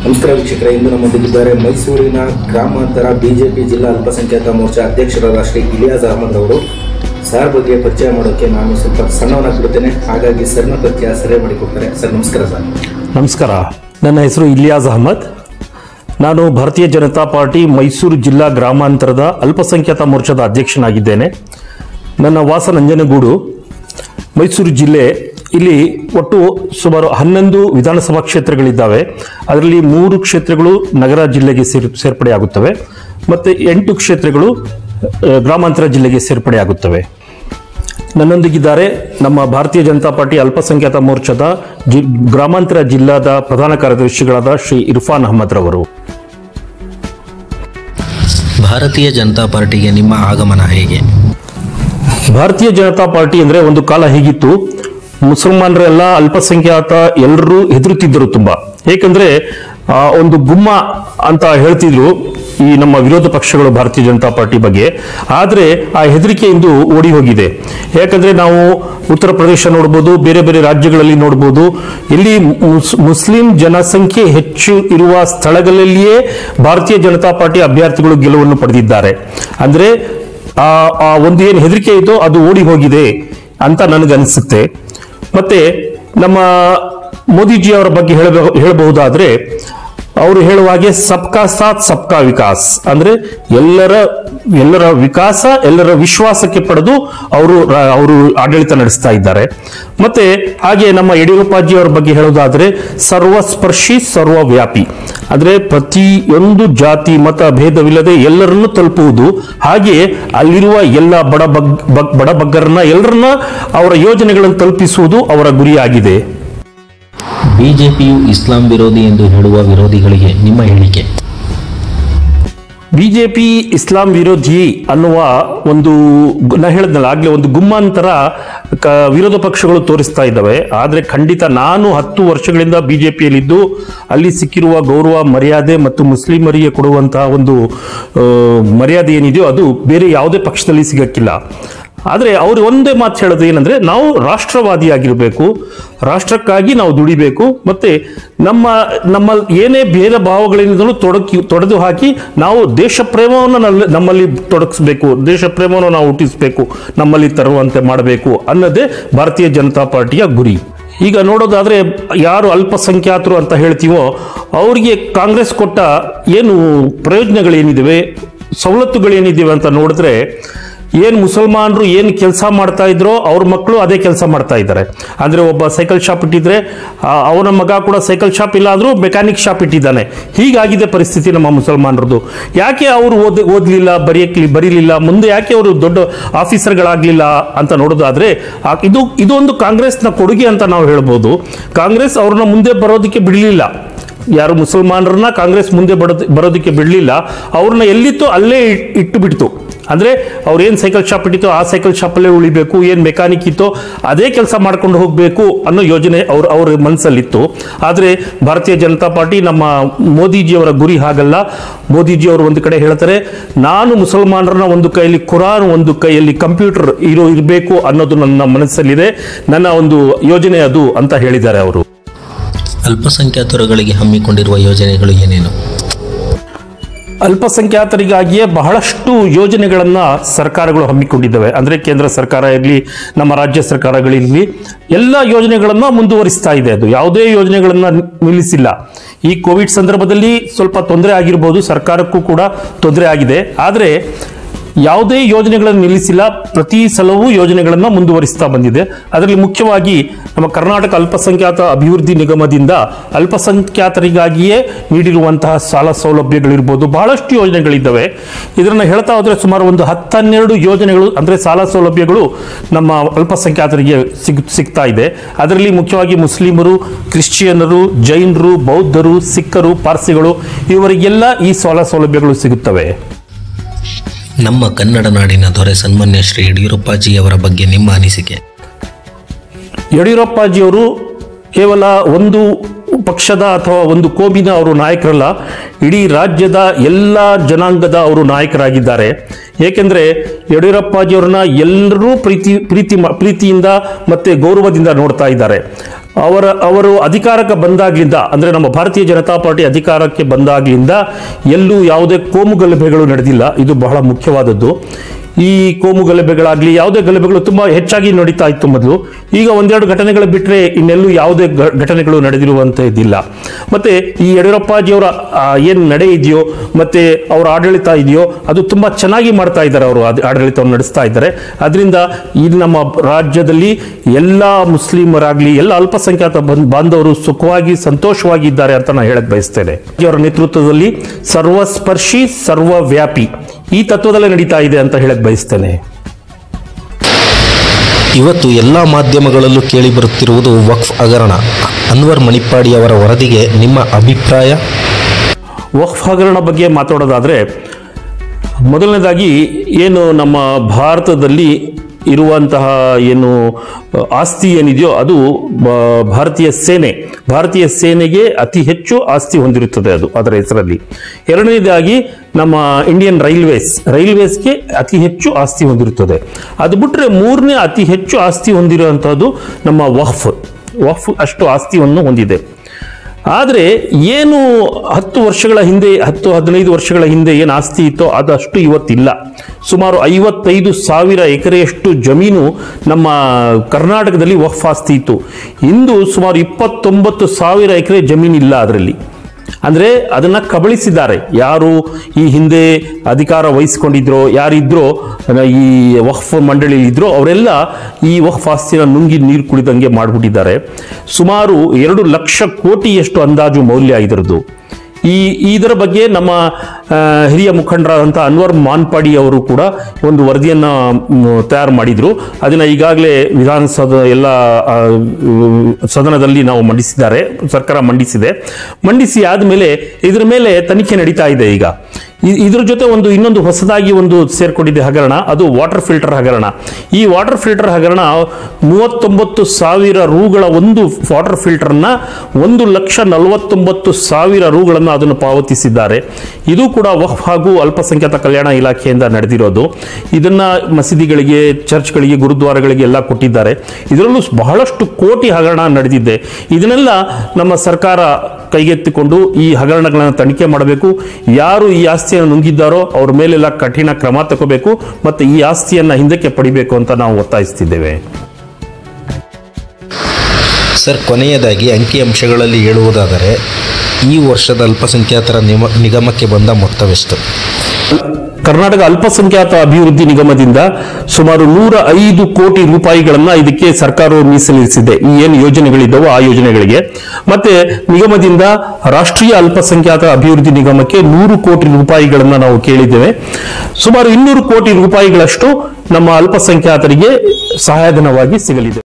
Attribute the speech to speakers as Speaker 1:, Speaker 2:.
Speaker 1: ನಮಸ್ಕಾರ ವೀಕ್ಷಕರೇ ಇಂದು ನಮ್ಮೊಂದಿಗಿದ್ದಾರೆ ಮೈಸೂರಿನ ಗ್ರಾಮಾಂತರ ಬಿಜೆಪಿ ಜಿಲ್ಲಾ ಅಲ್ಪಸಂಖ್ಯಾತ ಮೋರ್ಚಾ ಅಧ್ಯಕ್ಷರಾದ ಶ್ರೀ ಇಲಿಯಾಸ್ ಅಹಮದ್ ಅವರು ಸರ್ ಬಗ್ಗೆ ಪರಿಚಯ ಮಾಡೋಕ್ಕೆ ನಾನು ಸ್ವಲ್ಪ ಸಣ್ಣವನಾಗ್ಬಿಡ್ತೇನೆ ಹಾಗಾಗಿ ಸರ್ನ ಪರಿಚಯ ಸರಿಯಾಗಿ ಮಾಡಿಕೊಡ್ತಾರೆ ಸರ್ ನಮಸ್ಕಾರ ಸರ್
Speaker 2: ನಮಸ್ಕಾರ ನನ್ನ ಹೆಸರು ಇಲಿಯಾಸ್ ಅಹಮದ್ ನಾನು ಭಾರತೀಯ ಜನತಾ ಪಾರ್ಟಿ ಮೈಸೂರು ಜಿಲ್ಲಾ ಗ್ರಾಮಾಂತರದ ಅಲ್ಪಸಂಖ್ಯಾತ ಮೋರ್ಚಾದ ಅಧ್ಯಕ್ಷನಾಗಿದ್ದೇನೆ ನನ್ನ ವಾಸ ನಂಜನಗೂಡು ಮೈಸೂರು ಜಿಲ್ಲೆ ಇಲ್ಲಿ ಒಟ್ಟು ಸುಮಾರು ಹನ್ನೊಂದು ವಿಧಾನಸಭಾ ಕ್ಷೇತ್ರಗಳಿದ್ದಾವೆ ಅದರಲ್ಲಿ ಮೂರು ಕ್ಷೇತ್ರಗಳು ನಗರ ಜಿಲ್ಲೆಗೆ ಸೇರ್ ಸೇರ್ಪಡೆಯಾಗುತ್ತವೆ ಮತ್ತು ಎಂಟು ಕ್ಷೇತ್ರಗಳು ಆ, ಗ್ರಾಮಾಂತರ ಜಿಲ್ಲೆಗೆ ಸೇರ್ಪಡೆಯಾಗುತ್ತವೆ ನನ್ನೊಂದಿಗಿದ್ದಾರೆ ನಮ್ಮ ಭಾರತೀಯ ಜನತಾ ಪಾರ್ಟಿ ಅಲ್ಪಸಂಖ್ಯಾತ ಮೋರ್ಚಾದ ಜಿ ಗ್ರಾಮಾಂತರ ಜಿಲ್ಲಾದ ಪ್ರಧಾನ ಕಾರ್ಯದರ್ಶಿಗಳಾದ ಶ್ರೀ ಇರ್ಫಾನ್ ಅಹಮದ್ ರವರು
Speaker 3: ಭಾರತೀಯ ಜನತಾ ಪಾರ್ಟಿಗೆ ನಿಮ್ಮ ಆಗಮನ ಹೇಗೆ
Speaker 2: ಭಾರತೀಯ ಜನತಾ ಪಾರ್ಟಿ ಅಂದ್ರೆ ಒಂದು ಕಾಲ ಹೀಗಿತ್ತು ಮುಸಲ್ಮಾನರೆಲ್ಲ ಅಲ್ಪಸಂಖ್ಯಾತ ಎಲ್ಲರೂ ಹೆದರುತ್ತಿದ್ದರು ತುಂಬಾ ಏಕೆಂದ್ರೆ ಆ, ಒಂದು ಗುಮ್ಮ ಅಂತ ಹೇಳ್ತಿದ್ರು ಈ ನಮ್ಮ ವಿರೋಧ ಪಕ್ಷಗಳು ಭಾರತೀಯ ಜನತಾ ಪಾರ್ಟಿ ಬಗ್ಗೆ ಆದ್ರೆ ಆ ಹೆದರಿಕೆ ಇಂದು ಓಡಿ ಹೋಗಿದೆ ಯಾಕಂದ್ರೆ ನಾವು ಉತ್ತರ ಪ್ರದೇಶ ನೋಡ್ಬೋದು ಬೇರೆ ಬೇರೆ ರಾಜ್ಯಗಳಲ್ಲಿ ನೋಡ್ಬೋದು ಇಲ್ಲಿ ಮುಸ್- ಮುಸ್ಲಿಂ ಜನಸಂಖ್ಯೆ ಹೆಚ್ಚು ಇರುವ ಸ್ಥಳಗಳಲ್ಲಿಯೇ ಭಾರತೀಯ ಜನತಾ ಪಾರ್ಟಿ ಅಭ್ಯರ್ಥಿಗಳು ಗೆಲುವನ್ನು ಪಡೆದಿದ್ದಾರೆ ಅಂದ್ರೆ ಆ ಆ ಒಂದು ಏನು ಹೆದರಿಕೆ ಇತ್ತೋ ಅದು ಓಡಿ ಹೋಗಿದೆ ಅಂತ ನನಗನ್ಸುತ್ತೆ ಮತ್ತೆ ನಮ್ಮ ಮೋದಿಜಿ ಅವರ ಬಗ್ಗೆ ಹೇಳಬೇಕು ಹೇಳಬಹುದಾದ್ರೆ ಅವರು ಹೇಳುವ ಹಾಗೆ ಸಬ್ಕಾ ಸಾಥ್ ಸಬ್ಕಾ ವಿಕಾಸ್ ಅಂದ್ರೆ ಎಲ್ಲರ ಎಲ್ಲರ ವಿಕಾಸ ಎಲ್ಲರ ವಿಶ್ವಾಸಕ್ಕೆ ಪಡೆದು ಅವರು ರ- ಅವರು ಆಡಳಿತ ನಡೆಸ್ತಾ ಇದ್ದಾರೆ ಮತ್ತೆ ಹಾಗೆ ನಮ್ಮ ಯಡಿಯೂರಪ್ಪಾಜಿ ಅವರ ಬಗ್ಗೆ ಹೇಳೋದಾದ್ರೆ ಸರ್ವಸ್ಪರ್ಶಿ ಸರ್ವವ್ಯಾಪಿ ಅಂದ್ರೆ ಪ್ರತಿಯೊಂದು ಜಾತಿ ಮತ ಭೇದವಿಲ್ಲದೆ ಎಲ್ಲರನ್ನು ತಲುಪುವುದು ಹಾಗೆ ಅಲ್ಲಿರುವ ಎಲ್ಲ ಬಡ ಬಗ್ ಬಗ್- ಬಡ ಬಗ್ಗರನ್ನ ಎಲ್ಲರನ್ನ ಅವರ ಯೋಜನೆಗಳನ್ನು ತಲುಪಿಸುವುದು ಅವರ ಗುರಿಯಾಗಿದೆ
Speaker 3: ಬಿಜೆಪಿಯು ಇಸ್ಲಾಂ ವಿರೋಧಿ ಎಂದು ಹೇಳುವ ವಿರೋಧಿಗಳಿಗೆ ನಿಮ್ಮ ಹೇಳಿಕೆ
Speaker 2: ಬಿಜೆಪಿ ಇಸ್ಲಾಂ ವಿರೋಧಿ ಅನ್ನುವ ಒಂದು ಗು- ನಾ ಹೇಳಿದ್ನಲ್ಲ ಆಗ್ಲೇ ಒಂದು ಗುಮ್ಮಾಂತರ ಕ- ವಿರೋಧ ಪಕ್ಷಗಳು ತೋರಿಸ್ತಾ ಇದ್ದಾವೆ ಆದ್ರೆ ಖಂಡಿತ ನಾನು ಹತ್ತು ವರ್ಷಗಳಿಂದ ಬಿಜೆಪಿಯಲ್ಲಿದ್ದು ಅಲ್ಲಿ ಸಿಕ್ಕಿರುವ ಗೌರವ ಮರ್ಯಾದೆ ಮತ್ತು ಮುಸ್ಲಿಮರಿಗೆ ಕೊಡುವಂತಹ ಒಂದು ಆ, ಮರ್ಯಾದೆ ಏನಿದೆಯೋ ಅದು ಬೇರೆ ಯಾವುದೇ ಪಕ್ಷದಲ್ಲಿ ಸಿಗಕ್ಕಿಲ್ಲ ಆದ್ರೆ ಅವರು ಒಂದೇ ಮಾತು ಹೇಳೋದು ಏನಂದ್ರೆ ನಾವು ರಾಷ್ಟ್ರವಾದಿಯಾಗಿರಬೇಕು ರಾಷ್ಟ್ರಕ್ಕಾಗಿ ನಾವು ದುಡಿಬೇಕು ಮತ್ತೆ ನಮ್ಮ ನಮ್ಮ ಏನೇ ಭೇದ ಭಾವಗಳಿಂದಲೂ ತೊಡಕಿ ತೊಡೆದು ಹಾಕಿ ನಾವು ದೇಶ ಪ್ರೇಮವನ್ನು ನಲ್ಲ- ನಮ್ಮಲ್ಲಿ ತೊಡಗಿಸ್ಬೇಕು ದೇಶ ಪ್ರೇಮವನ್ನು ನಾವು ಹುಟ್ಟಿಸ್ಬೇಕು ನಮ್ಮಲ್ಲಿ ತರುವಂತೆ ಮಾಡಬೇಕು ಅನ್ನೋದೇ ಭಾರತೀಯ ಜನತಾ ಪಾರ್ಟಿಯ ಗುರಿ ಈಗ ನೋಡೋದಾದ್ರೆ ಯಾರು ಅಲ್ಪಸಂಖ್ಯಾತರು ಅಂತ ಹೇಳ್ತೀವೋ ಅವರಿಗೆ ಕಾಂಗ್ರೆಸ್ ಕೊಟ್ಟ ಏನು ಪ್ರಯೋಜನಗಳೇನಿದ್ದಾವೆ ಸವಲತ್ತುಗಳೇನಿದ್ದಾವೆ ಅಂತ ನೋಡಿದ್ರೆ ಏನು ಮುಸಲ್ಮಾನರು ಏನು ಕೆಲಸ ಮಾಡ್ತಾ ಇದ್ರೋ ಅವ್ರ ಮಕ್ಕಳು ಅದೇ ಕೆಲಸ ಮಾಡ್ತಾ ಇದ್ದಾರೆ ಅಂದ್ರೆ ಒಬ್ಬ ಸೈಕಲ್ ಶಾಪ್ ಇಟ್ಟಿದ್ರೆ ಆ, ಅವನ ಮಗ ಕೂಡ ಸೈಕಲ್ ಶಾಪ್ ಇಲ್ಲ ಆದ್ರೂ ಮೆಕ್ಯಾನಿಕ್ ಶಾಪ್ ಇಟ್ಟಿದ್ದಾನೆ ಹೀಗಾಗಿದೆ ಪರಿಸ್ಥಿತಿ ನಮ್ಮ ಮುಸಲ್ಮಾನರದು ಯಾಕೆ ಅವರು ಓದ್ ಓದ್ಲಿಲ್ಲ ಬರೆಯಕ್ಕೆ ಬರೀಲಿಲ್ಲ ಮುಂದೆ ಯಾಕೆ ಅವರು ದೊಡ್ಡ ಆಫೀಸರ್ಗಳಾಗ್ಲಿಲ್ಲ ಅಂತ ನೋಡೋದಾದ್ರೆ ಆ, ಇದು ಇದೊಂದು ಕಾಂಗ್ರೆಸ್ನ ಕೊಡುಗೆ ಅಂತ ನಾವು ಹೇಳ್ಬೋದು ಕಾಂಗ್ರೆಸ್ ಅವ್ರನ್ನ ಮುಂದೆ ಬರೋದಕ್ಕೆ ಬಿಡಲಿಲ್ಲ ಯಾರು ಮುಸಲ್ಮಾನರನ್ನ ಕಾಂಗ್ರೆಸ್ ಮುಂದೆ ಬರೋದ್- ಬರೋದಕ್ಕೆ ಬಿಡಲಿಲ್ಲ ಅವ್ರನ್ನ ಎಲ್ಲಿತ್ತೋ ಅಲ್ಲೇ ಇಟ್- ಇಟ್ಟು ಬಿಡ್ತು ಅಂದ್ರೆ ಅವ್ರು ಏನ್ ಸೈಕಲ್ ಶಾಪ್ ಇಟ್ಟಿತ್ತೋ ಆ ಸೈಕಲ್ ಶಾಪಲ್ಲೇ ಉಳಿಬೇಕು ಏನ್ ಮೆಕ್ಯಾನಿಕ್ ಇತ್ತೋ ಅದೇ ಕೆಲಸ ಮಾಡ್ಕೊಂಡು ಹೋಗಬೇಕು ಅನ್ನೋ ಯೋಜನೆ ಅವ್ರ ಅವ್ರ ಮನಸ್ಸಲ್ಲಿತ್ತು ಆದ್ರೆ ಭಾರತೀಯ ಜನತಾ ಪಾರ್ಟಿ ನಮ್ಮ ಮೋದಿಜಿಯವರ ಗುರಿ ಹಾಗಲ್ಲ ಮೋದಿಜಿ ಅವರು ಒಂದು ಕಡೆ ಹೇಳ್ತಾರೆ ನಾನು ಮುಸಲ್ಮಾನರನ್ನ ಒಂದು ಕೈಯಲ್ಲಿ ಕುರಾನ್ ಒಂದು ಕೈಯಲ್ಲಿ ಕಂಪ್ಯೂಟರ್ ಇರೋ ಇರಬೇಕು ಅನ್ನೋದು ನನ್ನ ಮನಸ್ಸಲ್ಲಿದೆ ನನ್ನ ಒಂದು ಯೋಜನೆ ಅದು ಅಂತ ಹೇಳಿದ್ದಾರೆ ಅವರು
Speaker 3: ಅಲ್ಪಸಂಖ್ಯಾತರುಗಳಿಗೆ ಹಮ್ಮಿಕೊಂಡಿರುವ ಯೋಜನೆಗಳು ಏನೇನು
Speaker 2: ಅಲ್ಪಸಂಖ್ಯಾತರಿಗಾಗಿಯೇ ಬಹಳಷ್ಟು ಯೋಜನೆಗಳನ್ನ ಸರ್ಕಾರಗಳು ಹಮ್ಮಿಕೊಂಡಿದ್ದಾವೆ ಅಂದ್ರೆ ಕೇಂದ್ರ ಸರ್ಕಾರ ಇರಲಿ ನಮ್ಮ ರಾಜ್ಯ ಸರ್ಕಾರಗಳಿರಲಿ ಎಲ್ಲ ಯೋಜನೆಗಳನ್ನ ಮುಂದುವರಿಸ್ತಾ ಇದೆ ಅದು ಯಾವುದೇ ಯೋಜನೆಗಳನ್ನ ನಿಲ್ಲಿಸಿಲ್ಲ ಈ ಕೋವಿಡ್ ಸಂದರ್ಭದಲ್ಲಿ ಸ್ವಲ್ಪ ತೊಂದರೆ ಆಗಿರ್ಬೋದು ಸರ್ಕಾರಕ್ಕೂ ಕೂಡ ತೊಂದರೆ ಆಗಿದೆ ಆದರೆ ಯಾವುದೇ ಯೋಜನೆಗಳನ್ನು ನಿಲ್ಲಿಸಿಲ್ಲ ಪ್ರತಿ ಸಲವೂ ಯೋಜನೆಗಳನ್ನು ಮುಂದುವರಿಸ್ತಾ ಬಂದಿದೆ ಅದರಲ್ಲಿ ಮುಖ್ಯವಾಗಿ ನಮ್ಮ ಕರ್ನಾಟಕ ಅಲ್ಪಸಂಖ್ಯಾತ ಅಭಿವೃದ್ಧಿ ನಿಗಮದಿಂದ ಅಲ್ಪಸಂಖ್ಯಾತರಿಗಾಗಿಯೇ ನೀಡಿರುವಂತಹ ಸಾಲ ಸೌಲಭ್ಯಗಳಿರ್ಬೋದು ಬಹಳಷ್ಟು ಯೋಜನೆಗಳಿದ್ದಾವೆ ಇದನ್ನು ಹೇಳ್ತಾ ಹೋದ್ರೆ ಸುಮಾರು ಒಂದು ಹತ್ತನ್ನೆರಡು ಯೋಜನೆಗಳು ಅಂದರೆ ಸಾಲ ಸೌಲಭ್ಯಗಳು ನಮ್ಮ ಅಲ್ಪಸಂಖ್ಯಾತರಿಗೆ ಸಿಗ್ ಸಿಗ್ತಾ ಇದೆ ಅದರಲ್ಲಿ ಮುಖ್ಯವಾಗಿ ಮುಸ್ಲಿಮರು ಕ್ರಿಶ್ಚಿಯನ್ನರು ಜೈನರು ಬೌದ್ಧರು ಸಿಖ್ಖರು ಪಾರ್ಸಿಗಳು ಇವರಿಗೆಲ್ಲ ಈ ಸಾಲ ಸೌಲಭ್ಯಗಳು ಸಿಗುತ್ತವೆ
Speaker 3: ನಮ್ಮ ಕನ್ನಡ ನಾಡಿನ ದೊರೆ ಸನ್ಮಾನ್ಯ ಶ್ರೀ ಯಡಿಯೂರಪ್ಪಾಜಿಯವರ ಬಗ್ಗೆ ನಿಮ್ಮ ಅನಿಸಿಕೆ
Speaker 2: ಯಡಿಯೂರಪ್ಪಾಜಿಯವರು ಕೇವಲ ಒಂದು ಪಕ್ಷದ ಅಥವಾ ಒಂದು ಕೋಮಿನ ಅವರು ನಾಯಕರಲ್ಲ ಇಡೀ ರಾಜ್ಯದ ಎಲ್ಲ ಜನಾಂಗದ ಅವರು ನಾಯಕರಾಗಿದ್ದಾರೆ ಏಕೆಂದರೆ ಯಡಿಯೂರಪ್ಪಾಜಿಯವರನ್ನ ಎಲ್ಲರೂ ಪ್ರೀತಿ ಪ್ರೀತಿ ಮಾ- ಪ್ರೀತಿಯಿಂದ ಮತ್ತೆ ಗೌರವದಿಂದ ನೋಡ್ತಾ ಇದ್ದಾರೆ ಅವರ ಅವರು ಅಧಿಕಾರಕ್ಕೆ ಬಂದಾಗ್ಲಿಂದ ಅಂದ್ರೆ ನಮ್ಮ ಭಾರತೀಯ ಜನತಾ ಪಾರ್ಟಿ ಅಧಿಕಾರಕ್ಕೆ ಬಂದಾಗ್ಲಿಂದ ಎಲ್ಲೂ ಯಾವುದೇ ಕೋಮು ಗಲಭೆಗಳು ನಡೆದಿಲ್ಲ ಇದು ಬಹಳ ಮುಖ್ಯವಾದದ್ದು ಈ ಕೋಮು ಗಲಭೆಗಳಾಗ್ಲಿ ಯಾವುದೇ ಗಲಭೆಗಳು ತುಂಬಾ ಹೆಚ್ಚಾಗಿ ನಡೀತಾ ಇತ್ತು ಮೊದಲು ಈಗ ಒಂದೆರಡು ಘಟನೆಗಳು ಬಿಟ್ಟರೆ ಇನ್ನೆಲ್ಲೂ ಯಾವುದೇ ಘ- ಘಟನೆಗಳು ನಡೆದಿರುವಂತಹದ್ದಿಲ್ಲ ಮತ್ತೆ ಈ ಯಡಿಯೂರಪ್ಪಾಜಿಯವರ ಆ, ಏನ್ ನಡೆ ಇದೆಯೋ ಮತ್ತೆ ಅವರ ಆಡಳಿತ ಇದೆಯೋ ಅದು ತುಂಬಾ ಚೆನ್ನಾಗಿ ಮಾಡ್ತಾ ಇದ್ದಾರೆ ಅವರು ಅದ್- ಆಡಳಿತವನ್ನು ನಡೆಸ್ತಾ ಇದ್ದಾರೆ ಅದರಿಂದ ಈ ನಮ್ಮ ರಾಜ್ಯದಲ್ಲಿ ಎಲ್ಲ ಮುಸ್ಲಿಮರಾಗ್ಲಿ ಎಲ್ಲ ಅಲ್ಪಸಂಖ್ಯಾತ ಬಂದ್- ಬಾಂಧವರು ಸುಖವಾಗಿ ಸಂತೋಷವಾಗಿ ಇದ್ದಾರೆ ಅಂತ ನಾನು ಹೇಳಕ್ ಬಯಸ್ತೇನೆ ಅವರ ನೇತೃತ್ವದಲ್ಲಿ ಸರ್ವಸ್ಪರ್ಶಿ ಸರ್ವವ್ಯಾಪಿ ಈ ತತ್ವದಲ್ಲೇ ನಡೀತಾ ಇದೆ ಅಂತ ಹೇಳಕ್ ಬಯಸ್ತೇನೆ
Speaker 3: ಇವತ್ತು ಎಲ್ಲ ಮಾಧ್ಯಮಗಳಲ್ಲೂ ಕೇಳಿಬರುತ್ತಿರುವುದು ವಕ್ಫ್ ಹಗರಣ ಅನ್ವರ್ ಮಣಿಪ್ಪಾಡಿ ಅವರ ವರದಿಗೆ ನಿಮ್ಮ ಅಭಿಪ್ರಾಯ
Speaker 2: ವಕ್ಫ್ ಹಗರಣ ಬಗ್ಗೆ ಮಾತಾಡೋದಾದ್ರೆ ಮೊದಲನೇದಾಗಿ ಏನು ನಮ್ಮ ಭಾರತದಲ್ಲಿ ಇರುವಂತಹ ಏನು ಅ, ಆಸ್ತಿ ಏನಿದೆಯೋ ಅದು ಬ- ಭಾರತೀಯ ಸೇನೆ ಭಾರತೀಯ ಸೇನೆಗೆ ಅತಿ ಹೆಚ್ಚು ಆಸ್ತಿ ಹೊಂದಿರುತ್ತದೆ ಅದು ಅದರ ಹೆಸರಲ್ಲಿ ಎರಡನೇದಾಗಿ ನಮ್ಮ ಇಂಡಿಯನ್ ರೈಲ್ವೇಸ್ ರೈಲ್ವೇಸ್ಗೆ ಅತಿ ಹೆಚ್ಚು ಆಸ್ತಿ ಹೊಂದಿರುತ್ತದೆ ಅದು ಬಿಟ್ಟರೆ ಮೂರನೇ ಅತಿ ಹೆಚ್ಚು ಆಸ್ತಿ ಹೊಂದಿರುವಂತಹದ್ದು ನಮ್ಮ ವಕ್ಫ್ ವಕ್ಫ್ ಅಷ್ಟು ಆಸ್ತಿಯನ್ನು ಹೊಂದಿದೆ ಆದರೆ ಏನು ಹತ್ತು ವರ್ಷಗಳ ಹಿಂದೆ ಹತ್ತು ಹದಿನೈದು ವರ್ಷಗಳ ಹಿಂದೆ ಏನು ಆಸ್ತಿ ಇತ್ತೋ ಅದಷ್ಟು ಇವತ್ತಿಲ್ಲ ಸುಮಾರು ಐವತ್ತೈದು ಸಾವಿರ ಎಕರೆಯಷ್ಟು ಜಮೀನು ನಮ್ಮ ಕರ್ನಾಟಕದಲ್ಲಿ ವಫ್ ಆಸ್ತಿ ಇತ್ತು ಇಂದು ಸುಮಾರು ಇಪ್ಪತ್ತೊಂಬತ್ತು ಸಾವಿರ ಎಕರೆ ಜಮೀನು ಇಲ್ಲ ಅದರಲ್ಲಿ ಅಂದ್ರೆ ಅದನ್ನ ಕಬಳಿಸಿದ್ದಾರೆ ಯಾರು ಈ ಹಿಂದೆ ಅಧಿಕಾರ ವಹಿಸಿಕೊಂಡಿದ್ರೋ ಯಾರಿದ್ರೋ ಅಹ್, ಈ ವಕ್ಫ್ ಮಂಡಳಿ ಇದ್ರೋ ಅವರೆಲ್ಲ ಈ ವಕ್ಫ್ ಆಸ್ತಿನ ನುಂಗಿ ನೀರು ಕುಡಿದಂಗೆ ಮಾಡಿಬಿಟ್ಟಿದ್ದಾರೆ ಸುಮಾರು ಎರಡು ಲಕ್ಷ ಕೋಟಿಯಷ್ಟು ಅಂದಾಜು ಮೌಲ್ಯ ಇದರದ್ದು ಈ ಇದರ ಬಗ್ಗೆ ನಮ್ಮ ಆ, ಹಿರಿಯ ಮುಖಂಡರಾದಂಥ ಅನ್ವರ್ ಮಾನ್ಪಾಡಿ ಅವರು ಕೂಡ ಒಂದು ವರದಿಯನ್ನ ಮ್, ತಯಾರು ಮಾಡಿದ್ರು ಅದನ್ನ ಈಗಾಗಲೇ ವಿಧಾನಸೌಧ ಎಲ್ಲ ಆ, ಉಮ್, ಸದನದಲ್ಲಿ ನಾವು ಮಂಡಿಸಿದ್ದಾರೆ ಸರ್ಕಾರ ಮಂಡಿಸಿದೆ ಮಂಡಿಸಿ ಆದಮೇಲೆ ಇದರ ಮೇಲೆ ತನಿಖೆ ನಡೀತಾ ಇದೆ ಈಗ ಇ- ಇದ್ರ ಜೊತೆ ಒಂದು ಇನ್ನೊಂದು ಹೊಸದಾಗಿ ಒಂದು ಸೇರ್ಕೊಂಡಿದೆ ಹಗರಣ ಅದು ವಾಟರ್ ಫಿಲ್ಟರ್ ಹಗರಣ ಈ ವಾಟರ್ ಫಿಲ್ಟರ್ ಹಗರಣ ಮೂವತ್ತೊಂಬತ್ತು ಸಾವಿರ ರೂಗಳ ಒಂದು ವಾಟರ್ ಫಿಲ್ಟರ್ನ ಒಂದು ಲಕ್ಷ ನಲವತ್ತೊಂಬತ್ತು ಸಾವಿರ ರೂಗಳನ್ನು ಅದನ್ನು ಪಾವತಿಸಿದ್ದಾರೆ ಇದು ಕೂಡ ವಕ್ಫ್ ಹಾಗೂ ಅಲ್ಪಸಂಖ್ಯಾತ ಕಲ್ಯಾಣ ಇಲಾಖೆಯಿಂದ ನಡೆದಿರೋದು ಇದನ್ನ ಮಸೀದಿಗಳಿಗೆ ಚರ್ಚ್ಗಳಿಗೆ ಗುರುದ್ವಾರಗಳಿಗೆ ಎಲ್ಲ ಕೊಟ್ಟಿದ್ದಾರೆ ಇದರಲ್ಲೂ ಬಹಳಷ್ಟು ಕೋಟಿ ಹಗರಣ ನಡೆದಿದೆ ಇದನ್ನೆಲ್ಲ ನಮ್ಮ ಸರ್ಕಾರ ಕೈಗೆತ್ತಿಕೊಂಡು ಈ ಹಗರಣಗಳನ್ನು ತನಿಖೆ ಮಾಡಬೇಕು ಯಾರು ಈ ಆಸ್ತಿಯನ್ನು ನುಂಗಿದ್ದಾರೋ ಅವ್ರ ಮೇಲೆಲ್ಲ ಕಠಿಣ ಕ್ರಮ ತಗೋಬೇಕು ಮತ್ತೆ ಈ ಆಸ್ತಿಯನ್ನ ಹಿಂದಕ್ಕೆ ಪಡಿಬೇಕು ಅಂತ ನಾವು ಒತ್ತಾಯಿಸ್ತಿದ್ದೇವೆ
Speaker 3: ಸರ್ ಕೊನೆಯದಾಗಿ ಅಂಕಿಅಂಶಗಳಲ್ಲಿ ಹೇಳುವುದಾದರೆ ಈ ವರ್ಷದ ಅಲ್ಪಸಂಖ್ಯಾತರ ನಿಮ ನಿಗಮಕ್ಕೆ ಬಂದ ಮೊತ್ತವೆಷ್ಟು
Speaker 2: ಕರ್ನಾಟಕ ಅಲ್ಪಸಂಖ್ಯಾತ ಅಭಿವೃದ್ಧಿ ನಿಗಮದಿಂದ ಸುಮಾರು ನೂರ ಐದು ಕೋಟಿ ರೂಪಾಯಿಗಳನ್ನ ಇದಕ್ಕೆ ಸರ್ಕಾರವು ಮೀಸಲಿರಿಸಿದೆ ಈ ಏನು ಯೋಜನೆಗಳಿದ್ದಾವೋ ಆ ಯೋಜನೆಗಳಿಗೆ ಮತ್ತೆ ನಿಗಮದಿಂದ ರಾಷ್ಟ್ರೀಯ ಅಲ್ಪಸಂಖ್ಯಾತ ಅಭಿವೃದ್ಧಿ ನಿಗಮಕ್ಕೆ ನೂರು ಕೋಟಿ ರೂಪಾಯಿಗಳನ್ನ ನಾವು ಕೇಳಿದ್ದೇವೆ ಸುಮಾರು ಇನ್ನೂರು ಕೋಟಿ ರೂಪಾಯಿಗಳಷ್ಟು ನಮ್ಮ ಅಲ್ಪಸಂಖ್ಯಾತರಿಗೆ ಸಹಾಯಧನವಾಗಿ ಸಿಗಲಿದೆ